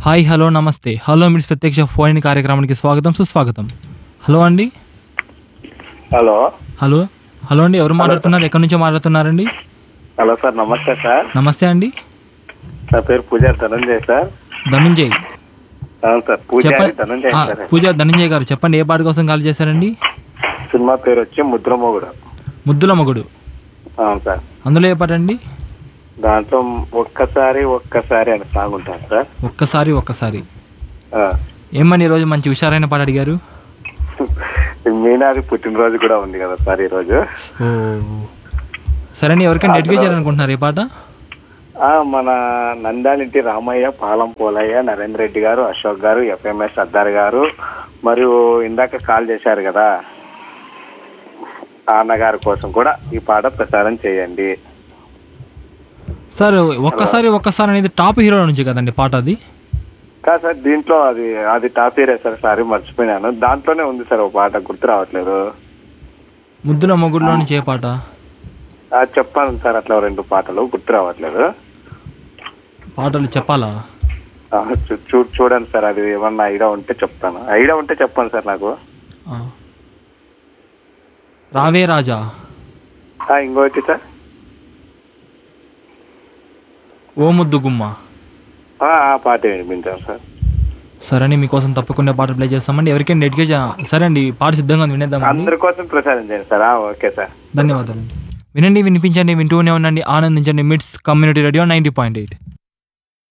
Hi hello నమస్తే hello Mids ప్రత్యక్ష phone కార్యక్రమానికి స్వాగతం సుస్వాగతం హలో అండి హలో హలో హలో అండి ఎవరు మాట్లాడుతున్నారు ఎక్కడి నుంచో మాట్లాడుతున్నారండి హలో సార్ నమస్తే సార్ నమస్తే అండి నా పేరు పూజారి ధనంజయ్ సార్ ధనుంజయ్ అవును సార్ పూజారి చెప్పండి ధనంజయ్ ఆ, సార్ పూజ ధనంజయ్ గారు చెప్పండి ఏ పాట కోసం కాల్ చేశారండి సినిమా పేరు వచ్చి ముద్రమోగుడు ముద్దుల మగుడు అవును సార్ అందులో ఏ పాట అండి దాంట్లో ఒక్కసారి ఒక్కసారి అని సాంగ్ ఉంటుంది సార్ ఒక్కసారి ఒక్కసారి ఆ. ఏమని ఈరోజు మంచి హుషారైన పాట అడిగారు మీనాది పుట్టినరోజు కూడా ఉంది కదా సార్ ఈరోజు ఓ సరే అండి ఎవరికైనా డెడికేట్ చేయాలనుకుంటున్నారు ఏ పాట ఆ, మన నందాలింటి రామయ్య పాలం పోలయ్య నరేంద్ర రెడ్డి గారు అశోక్ గారు ఎఫ్ఎంఎస్ సర్దార్ గారు మరియు ఇందాక కాల్ చేశారు కదా ఆ అన్నగారి కోసం కూడా ఈ పాట ప్రసారం చేయండి సార్ ఒక్కసారి ఒక్కసారి అనేది టాప్ హీరో నుంచి కదండి పాట అది కాదు సార్ దీంట్లో అది అది టాప్ ఏరియా సార్ సారీ మర్చిపోయినాను దాంట్లోనే ఉంది సార్ ఒక పాట గుర్తు రావట్లేదు ముద్దుల మొగుడులో నుంచి ఏ పాట ఆ, చెప్పాను సార్ అట్లా రెండు పాటలు గుర్తు రావట్లేదు పాటలు చెప్పాలా ఆ, చూ- చూ చూడండి సార్ అది ఏమన్నా ఐడియా ఉంటే చెప్తాను ఐడియా ఉంటే చెప్పండి సార్ నాకు ఆ. రావే రాజా ఆ, ఇంకోటి సార్ ఓ ముద్దు గుమ్మ ఆ, ఆ పాట వినిపించాను సార్ సరే అండి మీకోసం తప్పకుండా పాట ప్లే చేస్తామండి ఎవరికైనా డెడికేట్ చే- సరే అండి పాట సిద్ధంగా ఉంది వినేద్దామండి అందరి కోసం ప్రసారం చేయండి సార్ ఆ, ఓకే సార్ ధన్యవాదాలు వినండి వినిపించండి వింటూనే ఉండండి ఆనందించండి Mids community radio ninety point eight